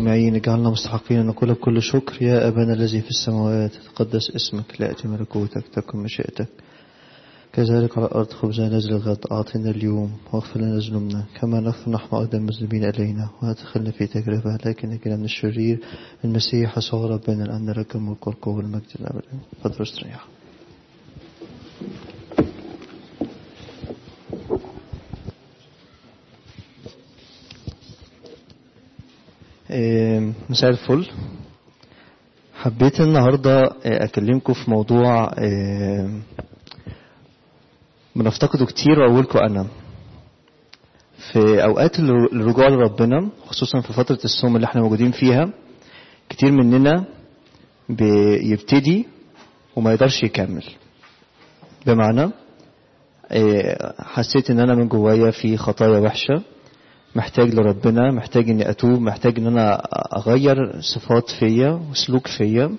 المستمعين اجعلنا مستحقين أن نقول بكل شكر يا أبانا الذي في السماوات تقدس اسمك لأتي ملكوتك تكن مشيئتك كذلك على الأرض خبزنا نزل الغد أعطنا اليوم واغفر لنا ذنوبنا كما نغفر نحن أيضا المذنبين إلينا ولا تدخلنا في تجربة لكن نجنا من الشرير المسيح يسوع ربنا الآن لك الملك والقوة والمجد الأبد فضل استريح إيه، مساء الفل حبيت النهاردة إيه، أكلمكم في موضوع إيه، بنفتقده كتير وأقولكم أنا في أوقات الر- الرجوع لربنا خصوصا في فترة الصوم اللي احنا موجودين فيها كتير مننا بيبتدي وما يقدرش يكمل بمعنى إيه، حسيت ان انا من جوايا في خطايا وحشه محتاج لربنا محتاج اني اتوب محتاج ان انا اغير صفات فيا وسلوك فيا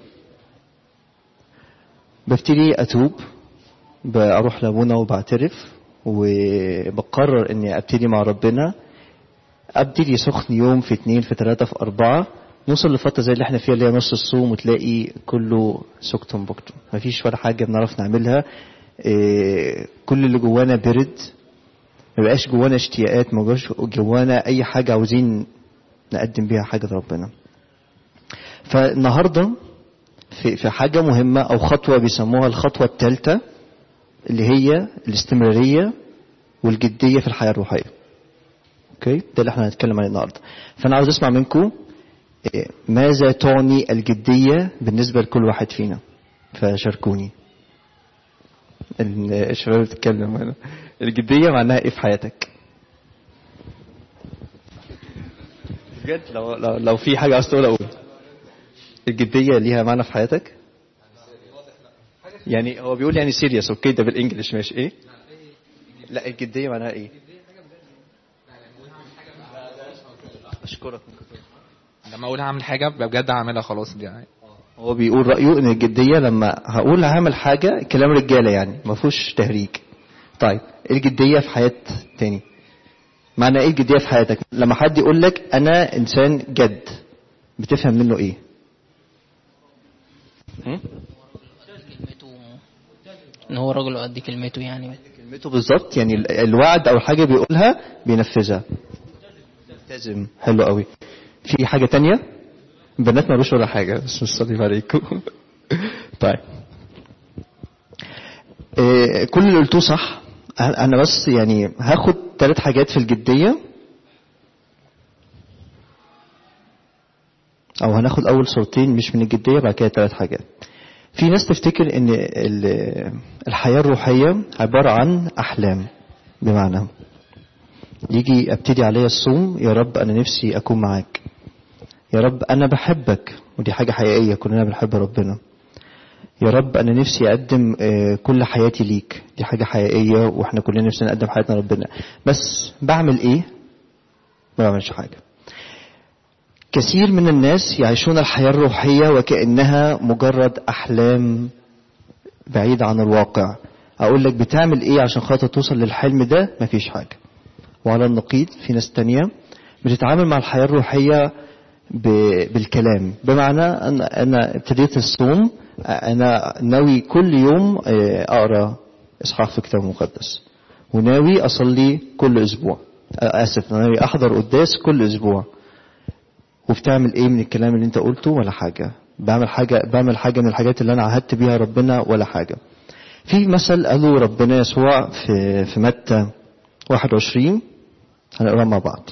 ببتدي اتوب بروح لابونا وبعترف وبقرر اني ابتدي مع ربنا ابتدي سخن يوم في اتنين في تلاتة في اربعة نوصل لفترة زي اللي احنا فيها اللي هي نص الصوم وتلاقي كله سكتم بكتم مفيش ولا حاجة بنعرف نعملها إيه، كل اللي جوانا برد ما بقاش جوانا اشتياقات ما بقاش جوانا اي حاجة عاوزين نقدم بيها حاجة لربنا فالنهاردة في, في حاجة مهمة او خطوة بيسموها الخطوة الثالثة اللي هي الاستمرارية والجدية في الحياة الروحية اوكي ده اللي احنا هنتكلم عليه النهارده فانا عاوز اسمع منكم إيه، ماذا تعني الجدية بالنسبة لكل واحد فينا فشاركوني ال- الشباب بتتكلم هنا الجدية معناها ايه في حياتك بجد لو, لو, لو في حاجة عاوز تقولها قول الجدية ليها معنى في حياتك يعني هو بيقول يعني سيريس اوكي ده بالانجلش ماشي ايه لا الجدية معناها ايه اشكرك لما اقول هعمل حاجه ببقى بجد هعملها خلاص دي يعني هو بيقول رأيه ان الجدية لما هقول هعمل حاجة كلام رجالة يعني ما فيهوش تهريج طيب ايه الجدية في حياة تاني معنى ايه الجدية في حياتك لما حد يقول لك انا انسان جد بتفهم منه ايه هم؟ كلمته ان هو راجل قد كلمته يعني كلمته بالظبط يعني ال- الوعد او حاجة بيقولها بينفذها ملتزم حلو قوي في حاجة تانية بنات مالوش ولا حاجة بس مش صلي عليكم طيب إيه، كل اللي قلتوه صح انا بس يعني هاخد ثلاث حاجات في الجدية او هناخد اول صورتين مش من الجدية بعد كده ثلاث حاجات في ناس تفتكر ان ال- الحياة الروحية عبارة عن احلام بمعنى يجي ابتدي عليا الصوم يا رب انا نفسي اكون معاك يا رب انا بحبك ودي حاجة حقيقية كلنا بنحب ربنا يا رب انا نفسي اقدم آه، كل حياتي ليك دي حاجة حقيقية واحنا كلنا نفسنا نقدم حياتنا لربنا بس بعمل ايه ما بعملش حاجة كثير من الناس يعيشون الحياة الروحية وكأنها مجرد أحلام بعيدة عن الواقع أقول لك بتعمل إيه عشان خاطر توصل للحلم ده مفيش حاجة وعلى النقيض في ناس تانية بتتعامل مع الحياة الروحية ب- بالكلام بمعنى أنا, أنا ابتديت الصوم أنا ناوي كل يوم آه، أقرأ إصحاح في الكتاب المقدس وناوي أصلي كل أسبوع آه، آسف ناوي أحضر قداس كل أسبوع وبتعمل ايه من الكلام اللي انت قلته ولا حاجة بعمل حاجة بعمل حاجة من الحاجات اللي انا عهدت بيها ربنا ولا حاجة في مثل قاله ربنا يسوع في في متى 21 هنقراه مع بعض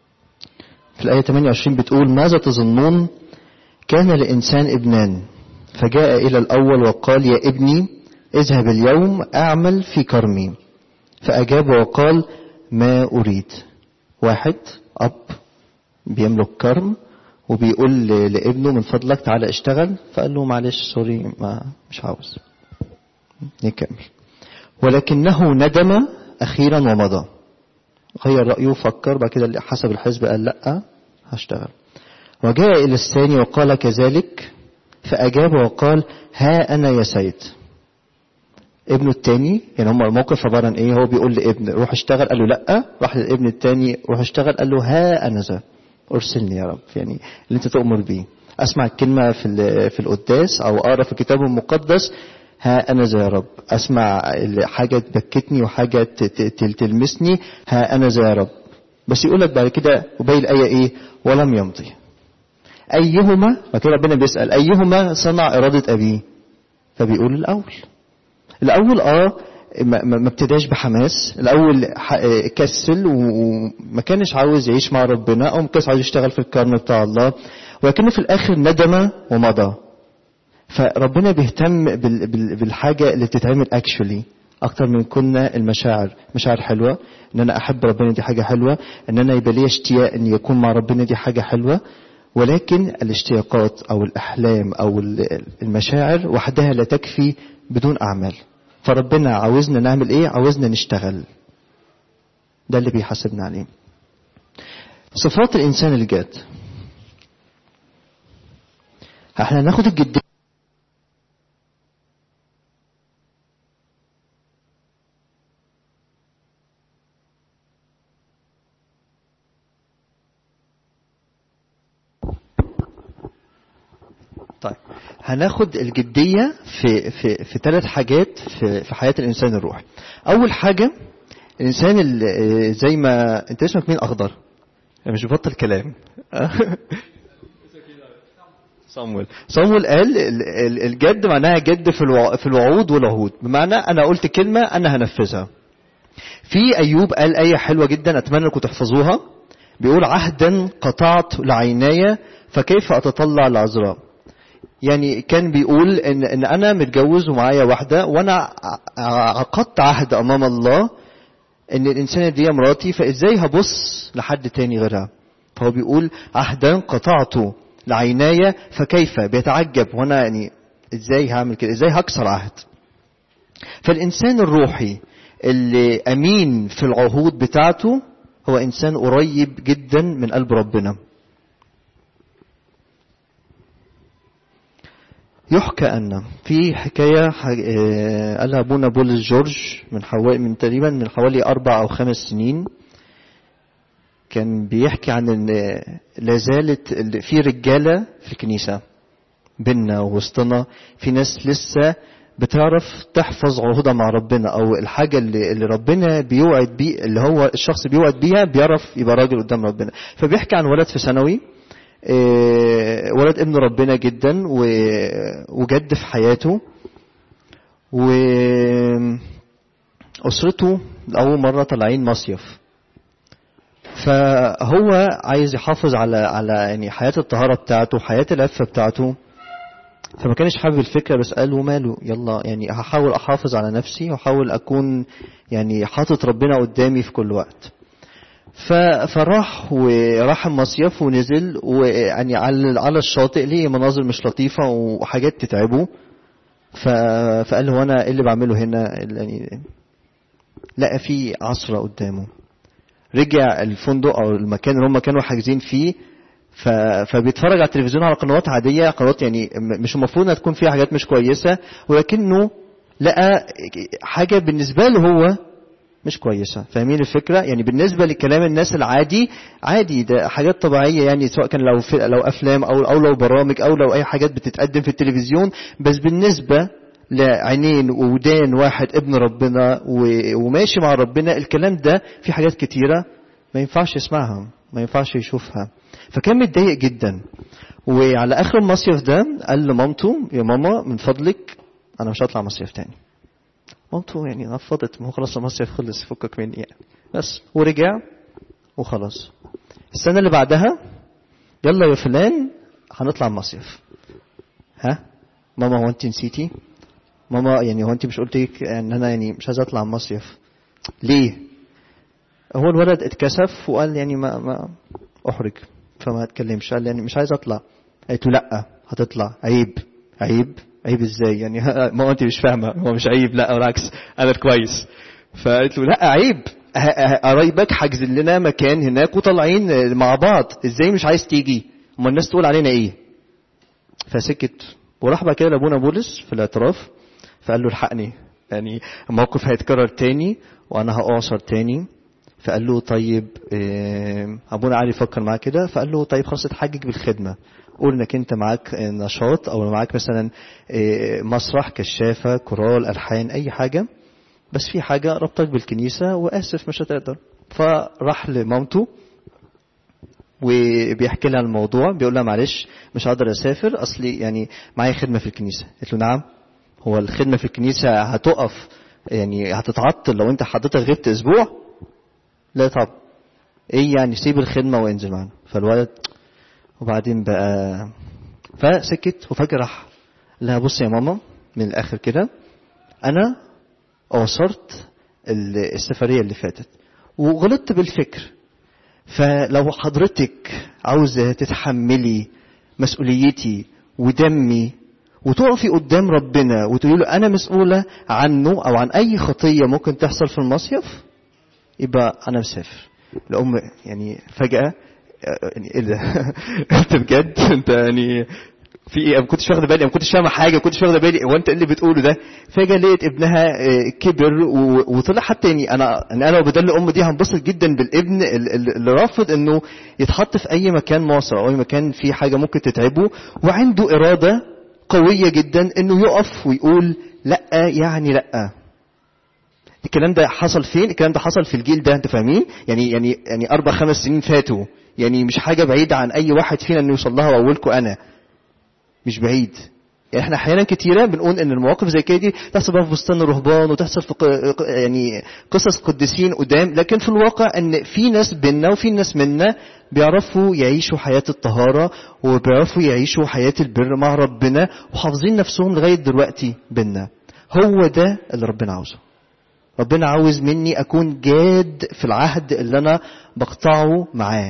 في الآية 28 بتقول ماذا تظنون كان لإنسان ابنان فجاء إلى الأول وقال يا ابني اذهب اليوم أعمل في كرمي فأجاب وقال ما أريد واحد أب بيملك كرم وبيقول ل- لابنه من فضلك تعالى اشتغل فقال له معلش سوري ما مش عاوز نكمل ولكنه ندم أخيرا ومضى غير رأيه فكر بعد كده حسب الحزب قال لا هشتغل وجاء إلى الثاني وقال كذلك فأجاب وقال ها أنا يا سيد ابنه التاني يعني هم الموقف عبارة عن ايه هو بيقول لابن روح اشتغل قال له لا راح للابن التاني روح اشتغل قال له ها انا ذا ارسلني يا رب يعني اللي انت تؤمر بيه اسمع الكلمه في ال- في القداس او اقرا في الكتاب المقدس ها انا زي يا رب اسمع ال- حاجه تبكتني وحاجه ت- ت- ت- تلمسني ها انا زي يا رب بس يقول لك بعد كده وباقي الايه ايه ولم يمضي ايهما فكده ربنا بيسال ايهما صنع اراده ابيه فبيقول الاول الاول اه ما ما- ما ابتداش بحماس الاول ح- آه، كسل و- وما كانش عاوز يعيش مع ربنا او ما كانش عاوز يشتغل في الكرم بتاع الله ولكنه في الاخر ندم ومضى فربنا بيهتم بال- بال- بالحاجه اللي بتتعمل اكشولي اكتر من كنا المشاعر مشاعر حلوه ان انا احب ربنا دي حاجه حلوه ان انا يبقى لي اشتياق ان يكون مع ربنا دي حاجه حلوه ولكن الاشتياقات او الاحلام او ال- المشاعر وحدها لا تكفي بدون اعمال فربنا عاوزنا نعمل ايه عاوزنا نشتغل ده اللي بيحاسبنا عليه صفات الانسان الجاد احنا هناخد الجدية طيب هناخد الجدية في في في ثلاث حاجات في في حياة الإنسان الروحي. أول حاجة الإنسان اللي زي ما أنت اسمك مين أخضر؟ أنا مش ببطل كلام. صامويل صامويل قال ال- ال- الجد معناها جد في الوع- في الوعود والعهود بمعنى أنا قلت كلمة أنا هنفذها. في أيوب قال آية حلوة جدا أتمنى أنكم تحفظوها بيقول عهدا قطعت لعيناي فكيف أتطلع العذراء يعني كان بيقول ان ان انا متجوز ومعايا واحده وانا ع- عقدت عهد امام الله ان الانسانه دي مراتي فازاي هبص لحد تاني غيرها فهو بيقول عهدا قطعته لعيناي فكيف بيتعجب وانا يعني ازاي هعمل كده ازاي هكسر عهد فالانسان الروحي اللي امين في العهود بتاعته هو انسان قريب جدا من قلب ربنا يحكى أن في حكاية ح- آه، قالها أبونا بولس جورج من حوالي من تقريبا من حوالي أربع أو خمس سنين كان بيحكي عن إن لا زالت ال- في رجالة في الكنيسة بينا ووسطنا في ناس لسه بتعرف تحفظ عهودها مع ربنا او الحاجه اللي, اللي ربنا بيوعد بيه اللي هو الشخص بيوعد بيها بيعرف يبقى راجل قدام ربنا فبيحكي عن ولد في ثانوي آه، ولد ابن ربنا جدا و- وجد في حياته وأسرته لأول مرة طالعين مصيف فهو عايز يحافظ على على يعني حياة الطهارة بتاعته حياة العفة بتاعته فما كانش حابب الفكرة بس قال وماله يلا يعني هحاول أحافظ على نفسي وأحاول أكون يعني حاطط ربنا قدامي في كل وقت ف- فراح وراح المصيف ونزل ويعني على على الشاطئ ليه مناظر مش لطيفة وحاجات تتعبه ف... فقال هو انا ايه اللي بعمله هنا يعني لقى في عصرة قدامه رجع الفندق او المكان اللي هم كانوا حاجزين فيه ف... فبيتفرج على التلفزيون على قنوات عادية قنوات يعني م- مش المفروض انها تكون فيها حاجات مش كويسة ولكنه لقى حاجة بالنسبة له هو مش كويسة فاهمين الفكرة يعني بالنسبة لكلام الناس العادي عادي ده حاجات طبيعية يعني سواء كان لو في لو أفلام أو أو لو برامج أو لو أي حاجات بتتقدم في التلفزيون بس بالنسبة لعينين وودان واحد ابن ربنا و- وماشي مع ربنا الكلام ده في حاجات كتيرة ما ينفعش يسمعها ما ينفعش يشوفها فكان متضايق جدا وعلى آخر المصيف ده قال لمامته يا ماما من فضلك أنا مش هطلع مصيف تاني مامته يعني نفضت ما هو خلاص المصيف خلص فكك مني يعني بس ورجع وخلاص السنة اللي بعدها يلا يا فلان هنطلع مصيف ها ماما هو انت نسيتي ماما يعني هو انت مش قلت لك ان انا يعني مش عايز اطلع مصيف ليه هو الولد اتكسف وقال يعني ما ما احرج فما اتكلمش قال يعني مش عايز اطلع قالت له لا هتطلع عيب عيب عيب ازاي يعني ما انت مش فاهمه هو مش عيب لا بالعكس انا كويس فقالت له لا عيب ه- ه- قرايبك حاجزين لنا مكان هناك وطالعين مع بعض ازاي مش عايز تيجي اما الناس تقول علينا ايه فسكت وراح بقى كده لابونا بولس في الاعتراف فقال له الحقني يعني الموقف هيتكرر تاني وانا هاعصر تاني فقال له طيب آه، ابونا علي فكر معاه كده فقال له طيب خلاص اتحجج بالخدمه قول انك انت معاك نشاط او معاك مثلا آه، مسرح كشافه كورال الحان اي حاجه بس في حاجه ربطك بالكنيسه واسف مش هتقدر فراح لمامته وبيحكي لها الموضوع بيقول لها معلش مش هقدر اسافر اصلي يعني معايا خدمه في الكنيسه قالت له نعم هو الخدمه في الكنيسه هتقف يعني هتتعطل لو انت حضرتك غبت اسبوع لا طب ايه يعني سيب الخدمه وانزل معانا فالولد وبعدين بقى فسكت وفجاه راح لها بص يا ماما من الاخر كده انا أوصرت ال- السفريه اللي فاتت وغلطت بالفكر فلو حضرتك عاوزة تتحملي مسؤوليتي ودمي وتقفي قدام ربنا وتقولي له أنا مسؤولة عنه أو عن أي خطية ممكن تحصل في المصيف يبقى أنا مسافر الأم يعني فجأة يعني إيه ده؟ أنت بجد أنت يعني في ايه أنا ما كنتش واخده بالي أنا ما كنتش فاهمه حاجه ما كنتش واخده بالي هو انت إيه اللي بتقوله ده فجاه لقيت ابنها آه، كبر و- وطلع حتى يعني انا يعني انا وبدل الام دي هنبسط جدا بالابن ال- ال- اللي رافض انه يتحط في اي مكان معصر او اي مكان فيه حاجه ممكن تتعبه وعنده اراده قويه جدا انه يقف ويقول لا يعني لا الكلام ده حصل فين؟ الكلام ده حصل في الجيل ده انتوا فاهمين؟ يعني يعني يعني اربع خمس سنين فاتوا يعني مش حاجه بعيده عن اي واحد فينا انه يوصل لها واولكم انا مش بعيد يعني احنا احيانا كتيره بنقول ان المواقف زي كده دي تحصل بقى في بستان الرهبان وتحصل في ق- يعني قصص قديسين قدام لكن في الواقع ان في ناس بينا وفي ناس منا بيعرفوا يعيشوا حياه الطهاره وبيعرفوا يعيشوا حياه البر مع ربنا وحافظين نفسهم لغايه دلوقتي بينا هو ده اللي ربنا عاوزه ربنا عاوز مني اكون جاد في العهد اللي انا بقطعه معاه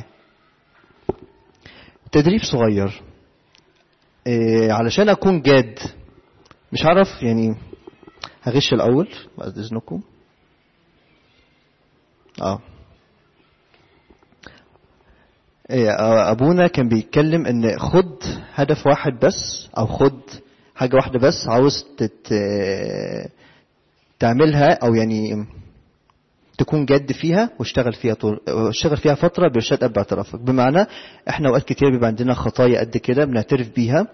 تدريب صغير إيه علشان اكون جاد مش عارف يعني هغش الاول بعد اذنكم اه إيه آه، ابونا كان بيتكلم ان خد هدف واحد بس او خد حاجه واحده بس عاوز تت... تعملها او يعني تكون جد فيها واشتغل فيها طول اشتغل فيها فتره بارشاد اب اعترافك بمعنى احنا اوقات كتير بيبقى عندنا خطايا قد كده بنعترف بيها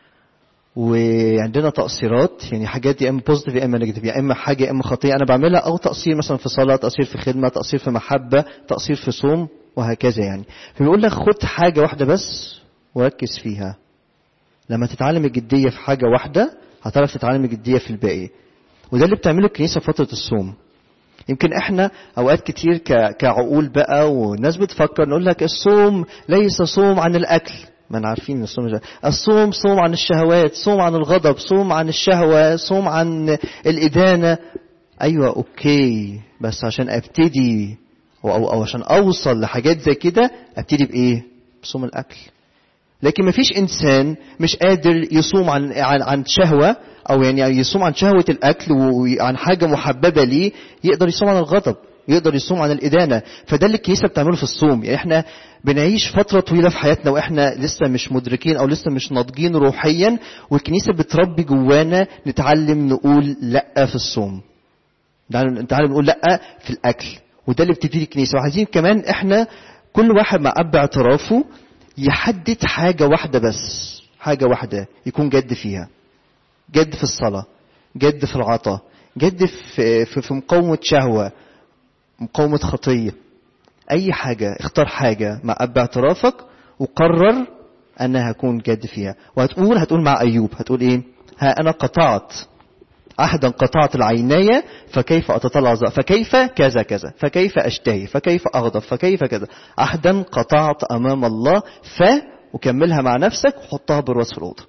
وعندنا تقصيرات يعني حاجات يا اما بوزيتيف يا اما نيجاتيف يا اما حاجه يا اما خطيه انا بعملها او تقصير مثلا في صلاه تقصير في خدمه تقصير في محبه تقصير في صوم وهكذا يعني فبيقول لك خد حاجه واحده بس وركز فيها لما تتعلم الجديه في حاجه واحده هتعرف تتعلم الجديه في الباقي وده اللي بتعمله الكنيسه في فتره الصوم يمكن احنا اوقات كتير ك- كعقول بقى والناس بتفكر نقول لك الصوم ليس صوم عن الاكل ما انا عارفين ان الصوم مش- الصوم صوم عن الشهوات صوم عن الغضب صوم عن الشهوه صوم عن الادانه ايوه اوكي بس عشان ابتدي او او أو عشان اوصل لحاجات زي كده ابتدي بايه بصوم الاكل لكن ما فيش انسان مش قادر يصوم عن عن عن شهوه او يعني يصوم عن شهوه الاكل وعن حاجه محببه ليه يقدر يصوم عن الغضب يقدر يصوم عن الادانه فده اللي الكنيسه بتعمله في الصوم يعني احنا بنعيش فتره طويله في حياتنا واحنا لسه مش مدركين او لسه مش ناضجين روحيا والكنيسه بتربي جوانا نتعلم نقول لا في الصوم تعالوا تعالوا نقول لا في الاكل وده اللي بتبتدي الكنيسه وعايزين كمان احنا كل واحد مع اب اعترافه يحدد حاجه واحده بس حاجه واحده يكون جد فيها جد في الصلاه جد في العطاء جد في في, في مقاومه شهوه مقاومه خطيه اي حاجه اختار حاجه مع اب اعترافك وقرر انا هكون جد فيها وهتقول هتقول مع ايوب هتقول ايه ها انا قطعت عهدا قطعت العيناية فكيف أتطلع ذا فكيف كذا كذا فكيف أشتهي فكيف أغضب فكيف كذا عهدا قطعت أمام الله ف وكملها مع نفسك وحطها برواز في الأوضة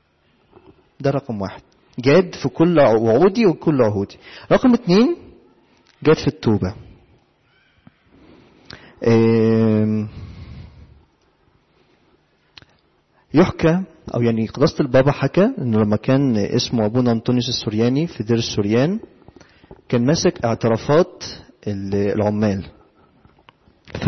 ده رقم واحد جاد في كل وعودي وكل عهودي رقم اتنين جاد في التوبة آم، يحكى او يعني قداسه البابا حكى انه لما كان اسمه ابونا انطونيوس السورياني في دير السوريان كان ماسك اعترافات ال- العمال ف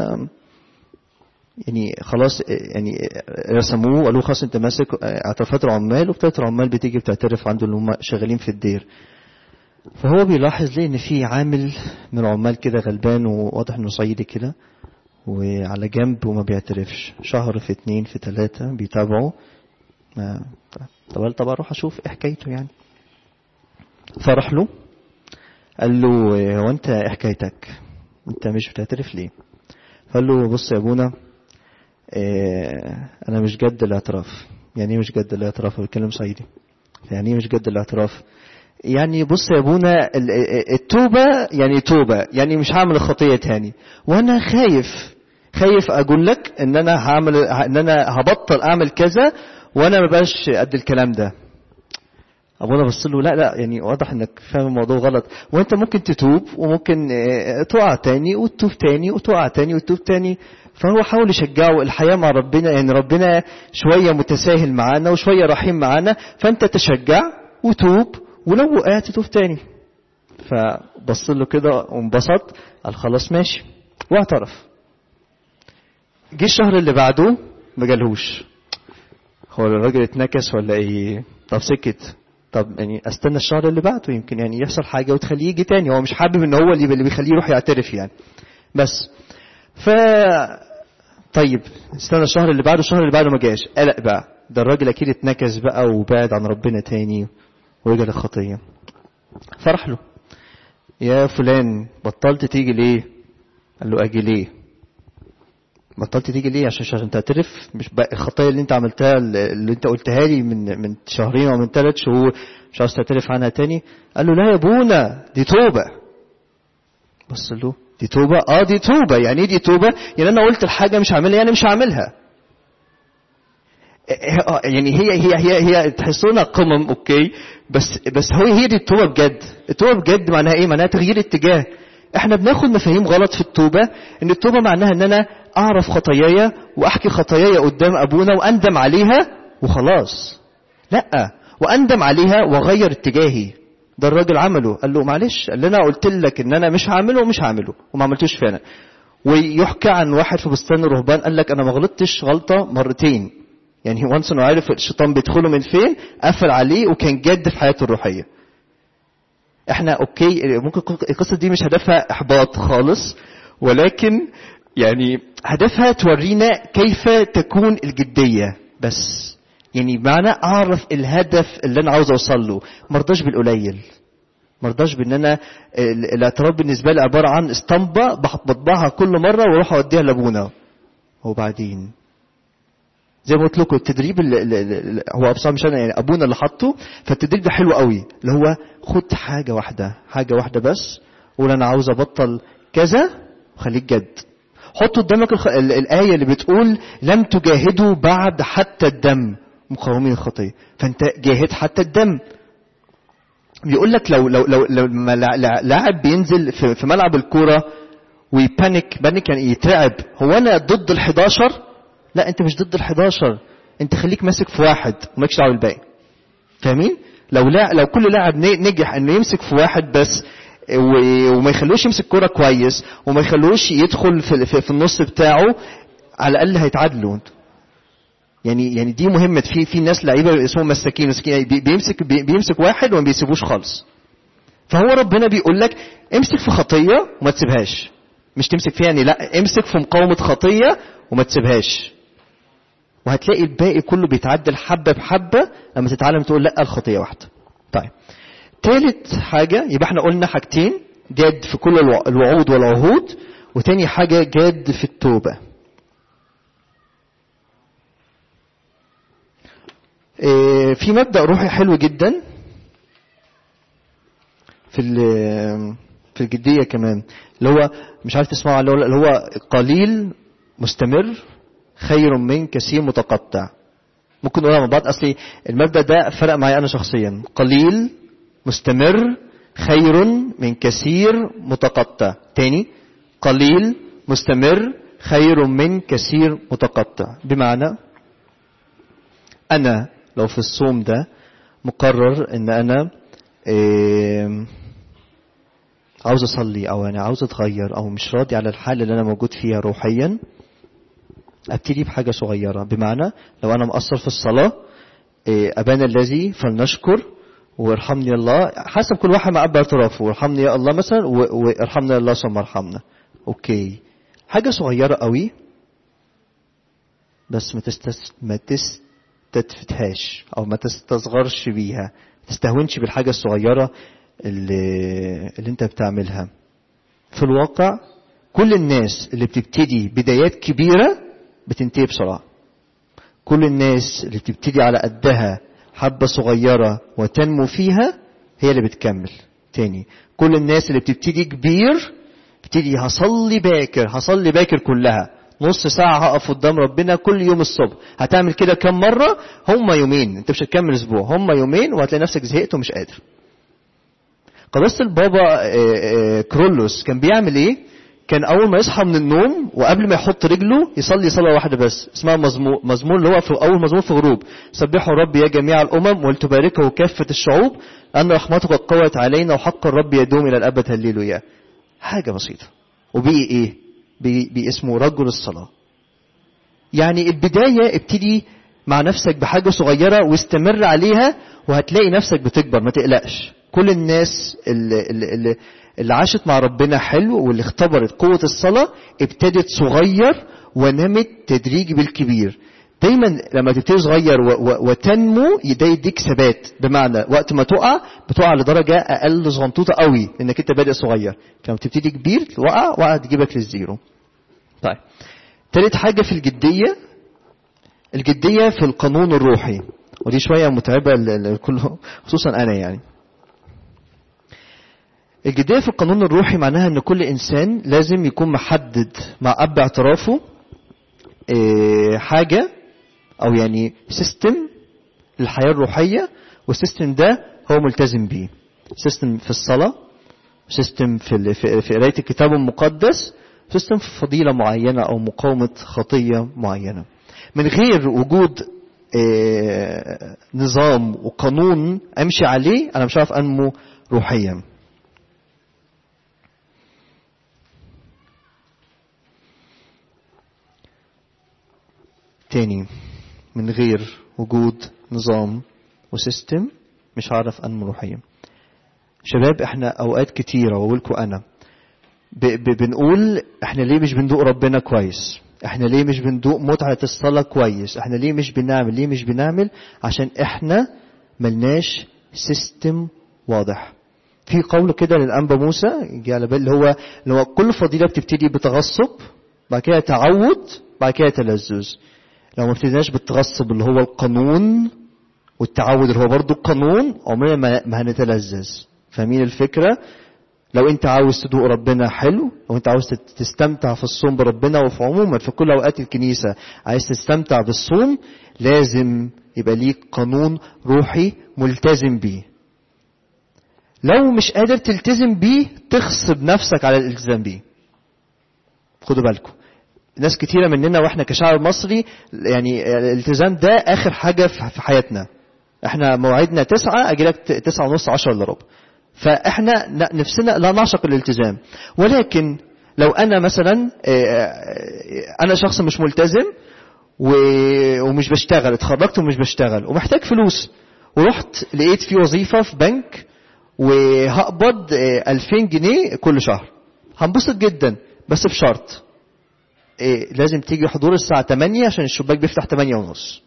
يعني خلاص يعني رسموه وقالوا خلاص انت ماسك اعترافات العمال وابتدت العمال بتيجي بتعترف عنده اللي هم شغالين في الدير فهو بيلاحظ ليه ان في عامل من العمال كده غلبان وواضح انه صعيدي كده وعلى جنب وما بيعترفش شهر في اتنين في تلاتة بيتابعوا ما طب طب اروح اشوف ايه حكايته يعني فرح له قال له هو انت ايه حكايتك انت مش بتعترف ليه قال له بص يا ابونا اه انا مش جد الاعتراف يعني ايه مش جد الاعتراف هو بيتكلم صعيدي يعني ايه مش جد الاعتراف يعني بص يا ابونا التوبة يعني توبة يعني مش هعمل الخطية تاني وانا خايف خايف اقول لك ان انا هعمل ان انا هبطل اعمل كذا وانا ما بقاش قد الكلام ده ابونا بص له لا لا يعني واضح انك فاهم الموضوع غلط وانت ممكن تتوب وممكن تقع تاني وتتوب تاني وتقع تاني وتتوب تاني فهو حاول يشجعه الحياة مع ربنا يعني ربنا شوية متساهل معانا وشوية رحيم معانا فانت تشجع وتوب ولو وقعت تتوب تاني فبص له كده وانبسط قال خلاص ماشي واعترف جه الشهر اللي بعده ما جالهوش هو الراجل اتنكس ولا ايه طب سكت طب يعني استنى الشهر اللي بعده يمكن يعني يحصل حاجه وتخليه يجي تاني هو مش حابب ان هو اللي بيخليه يروح يعترف يعني بس ف طيب استنى الشهر اللي بعده الشهر اللي بعده ما جاش قلق بقى ده الراجل اكيد اتنكس بقى وبعد عن ربنا تاني ورجع للخطيه فرح له يا فلان بطلت تيجي ليه قال له اجي ليه بطلت تيجي ليه عشان عشان تعترف مش بقى الخطايا اللي انت عملتها اللي انت قلتها لي من من شهرين او من ثلاث شهور مش عاوز تعترف عنها تاني قال له لا يا ابونا دي توبه بص له دي توبه اه دي توبه يعني ايه دي توبه يعني انا قلت الحاجه مش هعملها يعني مش هعملها يعني هي هي هي هي تحسونها قمم اوكي بس بس هو هي دي التوبه بجد التوبه بجد معناها ايه معناها تغيير اتجاه احنا بناخد مفاهيم غلط في التوبه ان التوبه معناها ان انا اعرف خطاياي واحكي خطاياي قدام ابونا واندم عليها وخلاص لا واندم عليها واغير اتجاهي ده الراجل عمله قال له معلش اللي انا قلت لك ان انا مش هعمله ومش هعمله وما عملتوش فعلا ويحكى عن واحد في بستان الرهبان قال لك انا ما غلطتش غلطه مرتين يعني وانس انه عارف الشيطان بيدخله من فين قفل عليه وكان جد في حياته الروحيه احنا اوكي ممكن القصه دي مش هدفها احباط خالص ولكن يعني هدفها تورينا كيف تكون الجديه بس يعني بمعنى اعرف الهدف اللي انا عاوز اوصل له مرضاش بالقليل مرضاش بان انا الاعتراف بالنسبه لي عباره عن اسطمبه بطبعها كل مره واروح اوديها لابونا وبعدين زي ما قلت لكم التدريب اللي اللي هو بصراحه مش انا يعني ابونا اللي حطه فالتدريب ده حلو قوي اللي هو خد حاجه واحده حاجه واحده بس قول انا عاوز ابطل كذا وخليك جد حط قدامك الخ... ال... الايه اللي بتقول لم تجاهدوا بعد حتى الدم مقاومين الخطيه فانت جاهد حتى الدم بيقول لك لو لو لو لما لاعب بينزل في, في ملعب الكوره ويبانيك بانيك يعني يترعب هو انا ضد ال11 لا انت مش ضد ال11 انت خليك ماسك في واحد ومالكش دعوه بالباقي فاهمين لو لا لو كل لاعب نجح انه يمسك في واحد بس وما يخلوش يمسك كرة كويس وما يخلوش يدخل في, في, في النص بتاعه على الاقل هيتعادلوا يعني يعني دي مهمه في في ناس لعيبه اسمهم مساكين مساكين بيمسك بيمسك واحد وما بيسيبوش خالص فهو ربنا بيقول لك امسك في خطيه وما تسيبهاش مش تمسك فيها يعني لا امسك في مقاومه خطيه وما تسيبهاش وهتلاقي الباقي كله بيتعدل حبه بحبه لما تتعلم تقول لا الخطيه واحده طيب تالت حاجه يبقى احنا قلنا حاجتين جاد في كل الوعود والعهود وتاني حاجه جاد في التوبه في مبدا روحي حلو جدا في في الجديه كمان اللي هو مش عارف تسمعوا اللي هو قليل مستمر خير من كثير متقطع ممكن نقولها مع بعض اصلي المبدا ده فرق معايا انا شخصيا قليل مستمر خير من كثير متقطع تاني قليل مستمر خير من كثير متقطع بمعنى انا لو في الصوم ده مقرر ان انا إيه عاوز اصلي او انا عاوز اتغير او مش راضي على الحال اللي انا موجود فيها روحيا ابتدي بحاجه صغيره بمعنى لو انا مقصر في الصلاه إيه ابانا الذي فلنشكر وارحمني يا الله حسب كل واحد مع باعترافه وارحمني يا الله مثلا و- وارحمنا يا الله ثم ارحمنا اوكي حاجه صغيره قوي بس ما تستس... ما تستتفتهاش او ما تستصغرش بيها ما تستهونش بالحاجه الصغيره اللي اللي انت بتعملها في الواقع كل الناس اللي بتبتدي بدايات كبيره بتنتهي بسرعه كل الناس اللي بتبتدي على قدها حبة صغيرة وتنمو فيها هي اللي بتكمل تاني كل الناس اللي بتبتدي كبير بتبتدي هصلي باكر هصلي باكر كلها نص ساعة هقف قدام ربنا كل يوم الصبح هتعمل كده كم مرة هم يومين انت مش هتكمل اسبوع هم يومين وهتلاقي نفسك زهقت ومش قادر قداسة البابا آه، آه، كرولوس كان بيعمل ايه كان اول ما يصحى من النوم وقبل ما يحط رجله يصلي صلاه واحده بس اسمها مزمور مزمور اللي هو في اول مزمور في غروب سبحوا الرب يا جميع الامم ولتباركه كافه الشعوب ان رحمته قد قوت علينا وحق الرب يدوم الى الابد هللويا حاجه بسيطه وبقي ايه بقي بقي اسمه رجل الصلاه يعني البدايه ابتدي مع نفسك بحاجه صغيره واستمر عليها وهتلاقي نفسك بتكبر ما تقلقش كل الناس اللي, اللي, اللي, اللي عاشت مع ربنا حلو واللي اختبرت قوة الصلاة ابتدت صغير ونمت تدريجي بالكبير دايما لما تبتدي صغير و- و- وتنمو ده يديك ثبات بمعنى وقت ما تقع بتقع لدرجة أقل صغنطوطة قوي لأنك أنت بادئ صغير لما تبتدي كبير توقع وقع تجيبك للزيرو طيب تالت حاجة في الجدية الجدية في القانون الروحي ودي شوية متعبة للكل خصوصا أنا يعني الجدية في القانون الروحي معناها ان كل انسان لازم يكون محدد مع اب اعترافه إيه، حاجة او يعني سيستم للحياة الروحية والسيستم ده هو ملتزم بيه سيستم في الصلاة سيستم في ال- في في قراية الكتاب المقدس سيستم في فضيلة معينة او مقاومة خطية معينة من غير وجود إيه، نظام وقانون امشي عليه انا مش عارف انمو روحيا تاني من غير وجود نظام وسيستم مش هعرف انمو روحيا شباب احنا اوقات كتيره واقولكم انا ب ب بنقول احنا ليه مش بندوق ربنا كويس احنا ليه مش بندوق متعه الصلاه كويس احنا ليه مش بنعمل ليه مش بنعمل عشان احنا ملناش سيستم واضح في قول كده للانبا موسى جه على بالي اللي هو اللي هو كل فضيله بتبتدي بتغصب بعد كده تعود بعد كده تلذذ لو ما ابتديناش بالتغصب اللي هو القانون والتعود اللي هو برضه القانون عمرنا ما ما هنتلذذ فاهمين الفكره لو انت عاوز تدوق ربنا حلو لو انت عاوز تت- تستمتع في الصوم بربنا وفي عموما في كل اوقات الكنيسه عايز تستمتع بالصوم لازم يبقى ليك قانون روحي ملتزم بيه لو مش قادر تلتزم بيه تغصب نفسك على الالتزام بيه خدوا بالكم ناس كتيرة مننا واحنا كشعب مصري يعني الالتزام ده اخر حاجة في في حياتنا احنا موعدنا تسعة اجيلك ت- تسعة ونص عشرة الا ربع فاحنا ن- نفسنا لا نعشق الالتزام ولكن لو انا مثلا آه، آه، انا شخص مش ملتزم و- ومش بشتغل اتخرجت ومش بشتغل ومحتاج فلوس ورحت لقيت في وظيفة في بنك وهقبض آه، 2000 جنيه كل شهر هنبسط جدا بس بشرط إيه لازم تيجي حضور الساعة 8 عشان الشباك بيفتح 8 ونص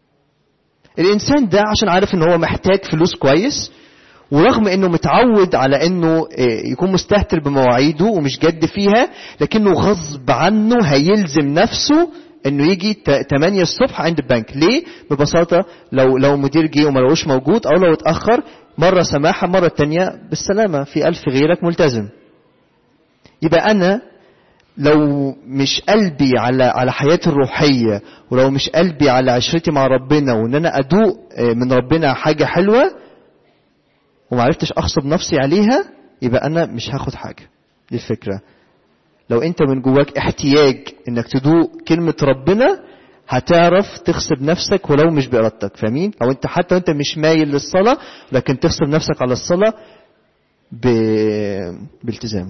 الإنسان ده عشان عارف إن هو محتاج فلوس كويس ورغم إنه متعود على إنه إيه، يكون مستهتر بمواعيده ومش جد فيها لكنه غصب عنه هيلزم نفسه إنه يجي ت- 8 الصبح عند البنك ليه؟ ببساطة لو لو مدير جه وما لقوش موجود أو لو اتأخر مرة سماحة مرة تانية بالسلامة في ألف غيرك ملتزم يبقى أنا لو مش قلبي على على حياتي الروحيه ولو مش قلبي على عشرتي مع ربنا وان انا ادوق آه، من ربنا حاجه حلوه وما عرفتش اغصب نفسي عليها يبقى انا مش هاخد حاجه دي الفكره لو انت من جواك احتياج انك تدوق كلمه ربنا هتعرف تغصب نفسك ولو مش بارادتك فاهمين لو انت حتى وانت مش مايل للصلاه لكن تغصب نفسك على الصلاه ب... بالتزام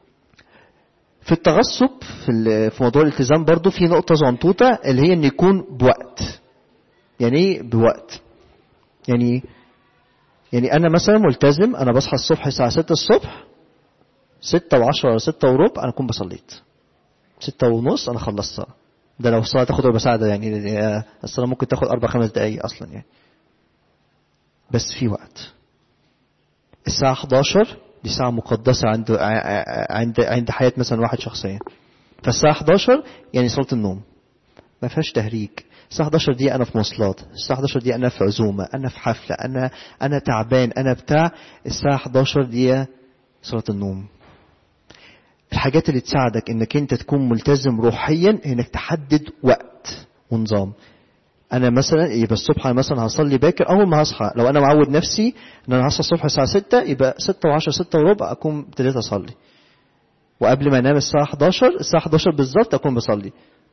في التغصب في, ال- في موضوع الالتزام برضو في نقطة زنطوطة اللي هي ان يكون بوقت يعني ايه بوقت يعني إيه؟ يعني انا مثلا ملتزم انا بصحى الصبح الساعه 6 الصبح 6 و10 ولا 6 وربع انا اكون بصليت 6 ونص انا خلصت صلاه ده لو الصلاه تاخد ربع ساعه ده يعني آه، الصلاه ممكن تاخد اربع خمس دقائق اصلا يعني بس في وقت الساعه 11 دي ساعه مقدسه عند ع- ع- عند عند حياه مثلا واحد شخصيا فالساعه 11 يعني صلاه النوم ما فيهاش تهريج الساعة 11 دي أنا في مواصلات الساعة 11 دي أنا في عزومة أنا في حفلة أنا أنا تعبان أنا بتاع الساعة 11 دي صلاة النوم الحاجات اللي تساعدك انك انت تكون ملتزم روحيا انك تحدد وقت ونظام انا مثلا يبقى الصبح انا مثلا هصلي باكر اول ما هصحى لو انا معود نفسي ان انا هصحى الصبح الساعه 6 يبقى 6 و10 6 وربع اكون ابتديت اصلي وقبل ما انام الساعه 11 الساعه 11 بالظبط اكون بصلي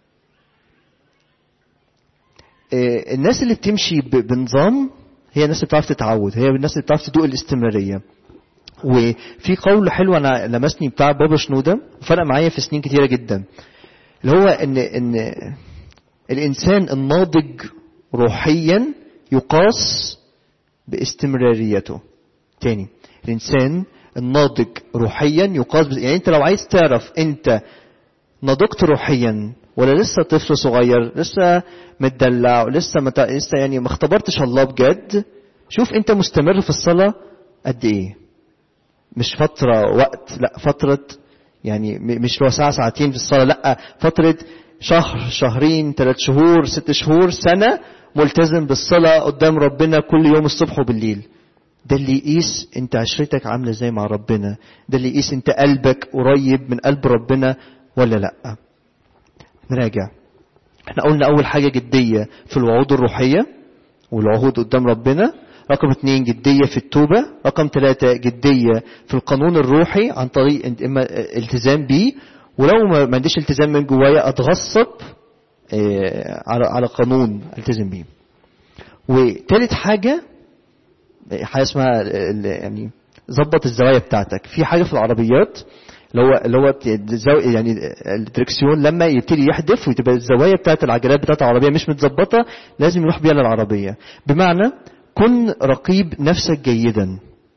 آه، الناس اللي بتمشي ب- بنظام هي الناس اللي بتعرف تتعود هي الناس اللي بتعرف تدوق الاستمراريه وفي قول حلو انا لمسني بتاع بابا شنودة وفرق معايا في سنين كتيره جدا اللي هو ان ان الانسان الناضج روحيا يقاس باستمراريته تاني الانسان الناضج روحيا يقاس بس يعني انت لو عايز تعرف انت نضجت روحيا ولا لسه طفل صغير لسه متدلع ولسه مت... لسه يعني ما اختبرتش الله بجد شوف انت مستمر في الصلاه قد ايه مش فتره وقت لا فتره يعني م- مش لو ساعه ساعتين في الصلاه لا فتره شهر شهرين ثلاث شهور ست شهور سنه ملتزم بالصلاه قدام ربنا كل يوم الصبح وبالليل ده اللي يقيس انت عشرتك عامله ازاي مع ربنا ده اللي يقيس انت قلبك قريب من قلب ربنا ولا لا نراجع احنا قلنا اول حاجه جديه في الوعود الروحيه والعهود قدام ربنا رقم اثنين جدية في التوبة رقم ثلاثة جدية في القانون الروحي عن طريق اما التزام بيه ولو ما ما عنديش التزام من جوايا اتغصب آه، على على قانون التزم بيه وثالث حاجة حاجة اسمها ال- يعني ظبط الزوايا بتاعتك في حاجة في العربيات اللي هو اللي هو الزاوية يعني الدركسيون لما يبتدي يحدف وتبقى الزوايا بتاعت العجلات بتاعت العربية مش متظبطة لازم يروح بيها للعربية بمعنى كن رقيب نفسك جيدا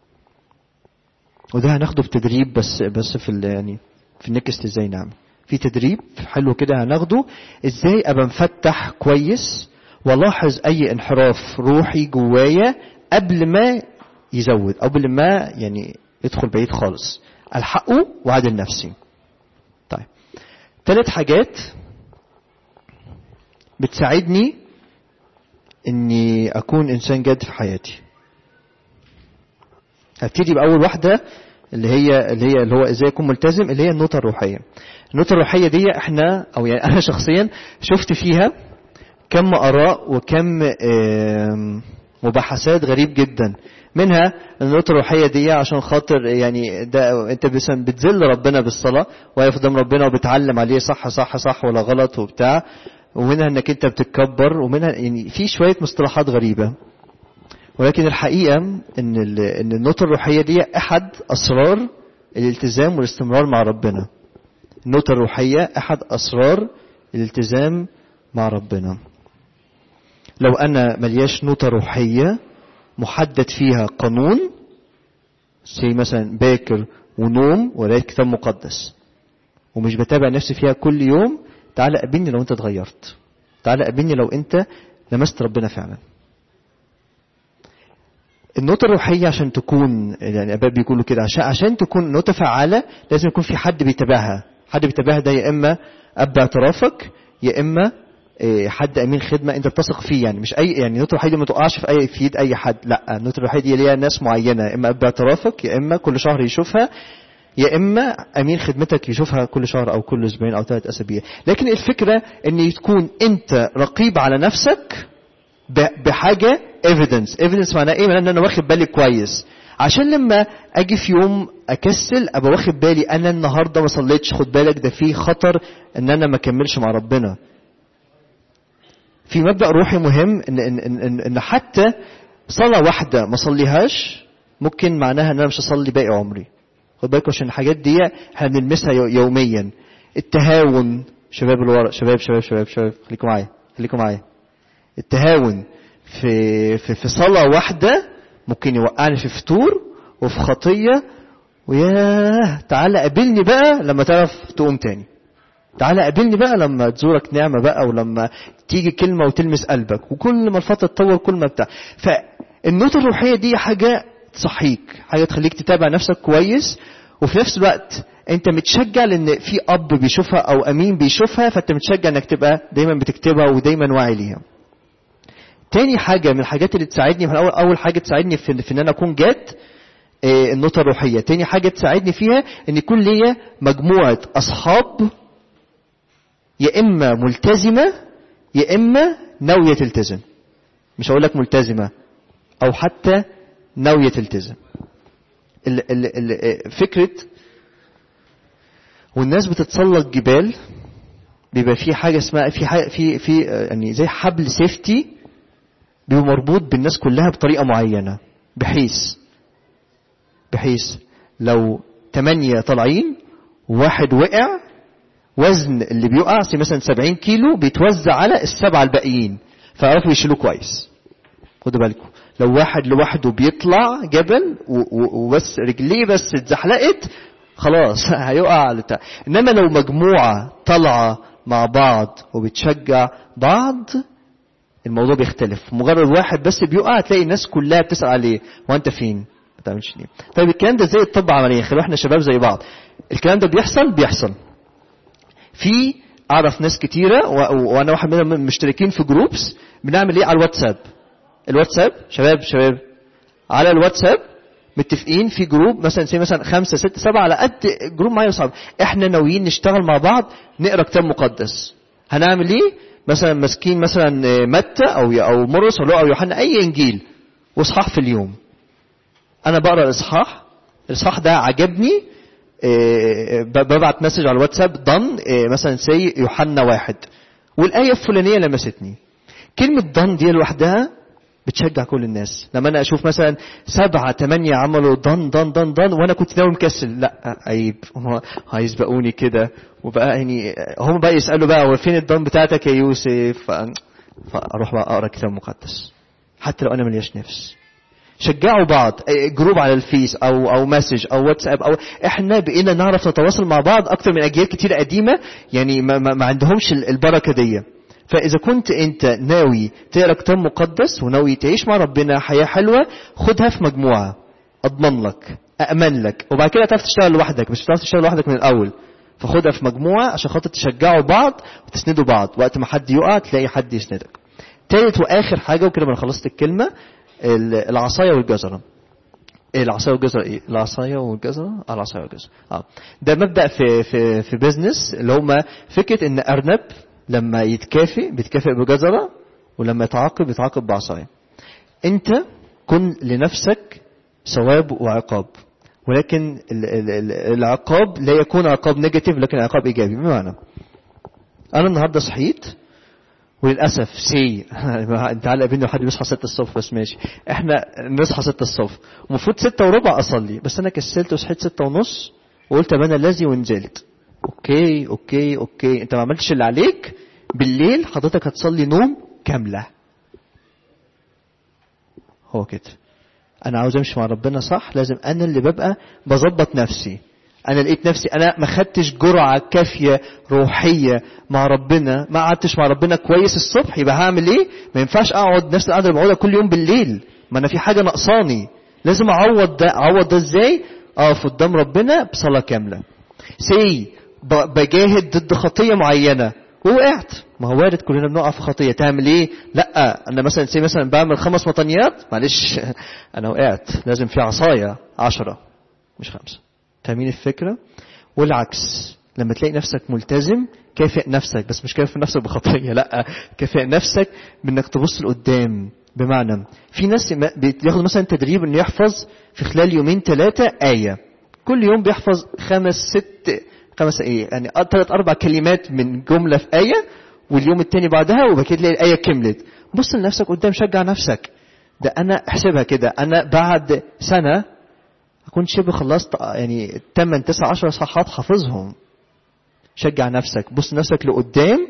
وده هناخده في تدريب بس بس في ال- يعني في النكست ازاي نعمل في تدريب حلو كده هناخده ازاي ابقى مفتح كويس والاحظ اي انحراف روحي جوايا قبل ما يزود او قبل ما يعني يدخل بعيد خالص الحقه واعدل نفسي طيب ثلاث حاجات بتساعدني اني اكون انسان جاد في حياتي هبتدي باول واحده اللي هي اللي هي اللي هو ازاي اكون ملتزم اللي هي النوتة الروحيه النوتة الروحيه دي احنا او يعني انا شخصيا شفت فيها كم اراء وكم آم، مباحثات غريب جدا منها النوتة الروحية دي عشان خاطر يعني ده انت بس- بتذل ربنا بالصلاة واقف قدام ربنا وبتعلم عليه صح صح صح ولا غلط وبتاع ومنها انك انت بتتكبر ومنها يعني في شوية مصطلحات غريبة ولكن الحقيقة ان ال- ان النوتة الروحية دي احد اسرار الالتزام والاستمرار مع ربنا النوتة الروحية احد اسرار الالتزام مع ربنا لو انا ملياش نوتة روحية محدد فيها قانون زي مثلا باكر ونوم وقراية كتاب مقدس ومش بتابع نفسي فيها كل يوم تعالى قابلني لو انت اتغيرت تعالى قابلني لو انت لمست ربنا فعلا النوتة الروحية عشان تكون يعني اباء بيقولوا كده عشان عشان تكون نوتة فعالة لازم يكون في حد بيتابعها حد بيتابعها ده يا اما اب اعترافك يا اما إيه، حد امين خدمه انت بتثق فيه يعني مش اي يعني النوتة الروحية دي ما تقعش في اي في يد اي حد لا النوتة الروحية دي ليها ناس معينة يا اما اب اعترافك يا اما كل شهر يشوفها يا اما امين خدمتك يشوفها كل شهر او كل اسبوعين او ثلاث اسابيع لكن الفكره ان تكون انت رقيب على نفسك ب- بحاجه ايفيدنس ايفيدنس معناه ايه معناه ان انا واخد بالي كويس عشان لما اجي في يوم اكسل ابقى واخد بالي انا النهارده ما صليتش خد بالك ده في خطر ان انا ما اكملش مع ربنا في مبدا روحي مهم ان ان ان, إن, إن حتى صلاه واحده ما صليهاش ممكن معناها ان انا مش هصلي باقي عمري خد بالكم عشان الحاجات دي احنا بنلمسها يو- يوميا التهاون شباب اللي ورا شباب شباب شباب شباب خليكم معايا خليكم معايا التهاون في في في صلاه واحده ممكن يوقعني في فتور وفي خطيه وياه تعالى قابلني بقى لما تعرف تقوم تاني تعالى قابلني بقى لما تزورك نعمه بقى ولما تيجي كلمه وتلمس قلبك وكل ما الفتره تطول كل ما بتاع فالنوتة الروحيه دي حاجه تصحيك حاجه تخليك تتابع نفسك كويس وفي نفس الوقت انت متشجع لان في اب بيشوفها او امين بيشوفها فانت متشجع انك تبقى دايما بتكتبها ودايما واعي ليها تاني حاجه من الحاجات اللي تساعدني في اول اول حاجه تساعدني في, في ان انا اكون جاد آه، النقطه الروحيه تاني حاجه تساعدني فيها ان يكون ليا مجموعه اصحاب يا اما ملتزمه يا اما ناويه تلتزم مش هقول لك ملتزمه او حتى ناويه تلتزم ال ال ال فكره والناس بتتسلق جبال بيبقى في حاجه اسمها في حاجة في في يعني زي حبل سيفتي بيبقى مربوط بالناس كلها بطريقه معينه بحيث بحيث لو ثمانية طالعين وواحد وقع وزن اللي بيقع زي مثلا 70 كيلو بيتوزع على السبعة الباقيين فيعرفوا يشيلوه كويس خدوا بالكم لو واحد لوحده بيطلع جبل و- و- وبس رجليه بس اتزحلقت خلاص هيقع على بتاع انما لو مجموعه طالعه مع بعض وبتشجع بعض الموضوع بيختلف مجرد واحد بس بيقع تلاقي الناس كلها بتسال عليه وانت فين ما تعملش ليه طيب الكلام ده زي الطب عمليا خلينا احنا شباب زي بعض الكلام ده بيحصل بيحصل في اعرف ناس كتيره و- و- وانا واحد منهم مشتركين في جروبس بنعمل ايه على الواتساب الواتساب شباب شباب على الواتساب متفقين في جروب مثلا زي مثلا خمسة ستة سبعة على قد جروب معايا صعب احنا ناويين نشتغل مع بعض نقرا كتاب مقدس هنعمل ايه مثلا ماسكين مثلا متى او او مرقس او لوقا او يوحنا اي انجيل واصحاح في اليوم انا بقرا الاصحاح الاصحاح ده عجبني إيه، ب- ببعت مسج على الواتساب ضن إيه، مثلا سي يوحنا واحد والايه الفلانيه لمستني كلمه ضن دي لوحدها بتشجع كل الناس لما انا اشوف مثلا سبعة تمانية عملوا ضن ضن ضن ضن وانا كنت ناوي مكسل لا عيب هم هيسبقوني كده وبقى يعني هم بقى يسالوا بقى هو فين الضن بتاعتك يا يوسف ف- فاروح بقى اقرا كتاب مقدس حتى لو انا ملياش نفس شجعوا بعض إيه، جروب على الفيس او او مسج او واتساب او احنا بقينا نعرف نتواصل مع بعض اكتر من اجيال كتير قديمه يعني ما, ما, ما عندهمش ال- البركه دي فاذا كنت انت ناوي تقرا كتاب مقدس وناوي تعيش مع ربنا حياه حلوه خدها في مجموعه اضمن لك أأمن لك وبعد كده تعرف تشتغل لوحدك مش هتعرف تشتغل لوحدك من الأول فخدها في مجموعة عشان خاطر تشجعوا بعض وتسندوا بعض وقت ما حد يقع تلاقي حد يسندك تالت وآخر حاجة وكده ما خلصت الكلمة ال- العصاية والجزرة إيه العصاية والجزرة ايه؟ العصاية والجزرة؟ آه العصاية والجزرة. اه ده مبدأ في في في بيزنس اللي هم فكرة إن أرنب لما يتكافئ بيتكافئ بجزرة ولما يتعاقب يتعاقب بعصاية. أنت كن لنفسك ثواب وعقاب ولكن ال- ال- ال- العقاب لا يكون عقاب نيجاتيف لكن عقاب ايجابي بمعنى انا النهارده صحيت وللاسف سي انت علق بيني وحد بيصحى 6 الصبح بس ماشي احنا نصحى 6 الصبح المفروض 6 وربع اصلي بس انا كسلت وصحيت 6 ونص وقلت طب انا الذي ونزلت اوكي اوكي اوكي انت ما عملتش اللي عليك بالليل حضرتك هتصلي نوم كامله هو كده انا عاوز امشي مع ربنا صح لازم انا اللي ببقى بظبط نفسي انا لقيت نفسي انا ما خدتش جرعه كافيه روحيه مع ربنا ما قعدتش مع ربنا كويس الصبح يبقى هعمل ايه ما ينفعش اقعد نفس القعده اللي بقعدها كل يوم بالليل ما انا في حاجه ناقصاني لازم اعوض ده اعوض ده ازاي اقف قدام ربنا بصلاه كامله سي ب- بجاهد ضد خطيه معينه ووقعت ما هو وارد كلنا بنقع في خطيه تعمل ايه لا انا مثلا سي مثلا بعمل خمس مطنيات معلش انا وقعت لازم في عصايه عشرة مش خمسه فاهمين الفكره والعكس لما تلاقي نفسك ملتزم كافئ نفسك بس مش كافئ نفسك بخطيه لا كافئ نفسك بانك تبص لقدام بمعنى في ناس ما- بياخد مثلا تدريب انه يحفظ في خلال يومين ثلاثه ايه كل يوم بيحفظ خمس ست خمس ايه يعني ثلاث اربع كلمات من جمله في ايه واليوم التاني بعدها وبعد كده تلاقي الايه كملت بص لنفسك قدام شجع نفسك ده انا احسبها كده انا بعد سنه اكون شبه خلصت يعني 8 9 10 صفحات حافظهم شجع نفسك بص نفسك لقدام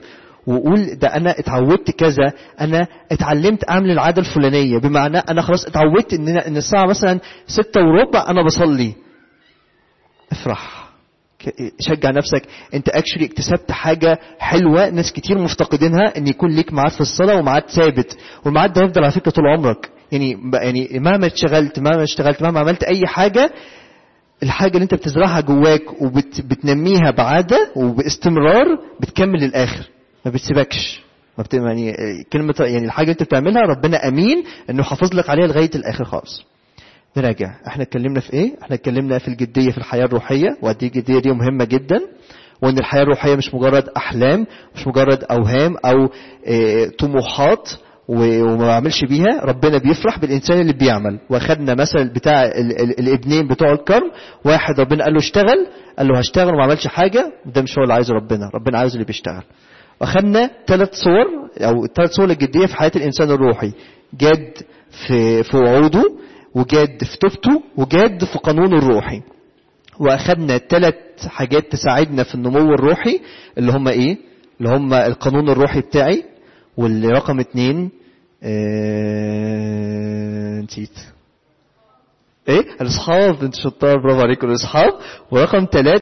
وقول ده انا اتعودت كذا انا اتعلمت اعمل العاده الفلانيه بمعنى انا خلاص اتعودت ان ان الساعه مثلا ستة وربع انا بصلي افرح ك- شجع نفسك انت اكشلي اكتسبت حاجه حلوه ناس كتير مفتقدينها ان يكون ليك ميعاد في الصلاه وميعاد ثابت والميعاد ده هيفضل على فكره طول عمرك يعني ب- يعني مهما اشتغلت مهما اشتغلت مهما عملت اي حاجه الحاجه اللي انت بتزرعها جواك وبتنميها بعاده وباستمرار بتكمل للاخر ما بتسيبكش ما بت... يعني كلمه يعني الحاجه اللي انت بتعملها ربنا امين انه يحافظ لك عليها لغايه الاخر خالص نراجع احنا اتكلمنا في ايه احنا اتكلمنا في الجديه في الحياه الروحيه وقد ايه الجديه دي مهمه جدا وان الحياه الروحيه مش مجرد احلام مش مجرد اوهام او اه طموحات و- وما بعملش بيها ربنا بيفرح بالانسان اللي بيعمل واخدنا مثل بتاع ال ال الابنين بتوع الكرم واحد ربنا قال له اشتغل قال له هشتغل وما عملش حاجه ده مش هو اللي عايزه ربنا ربنا عايز اللي بيشتغل واخدنا ثلاث صور او ثلاث صور الجديه في حياه الانسان الروحي جاد في في وعوده وجاد في توبته وجاد في قانونه الروحي واخدنا ثلاث حاجات تساعدنا في النمو الروحي اللي هم ايه اللي هم القانون الروحي بتاعي واللي رقم اتنين اه... نسيت ايه الاصحاب انت شطار برافو عليكم الاصحاب ورقم ثلاثة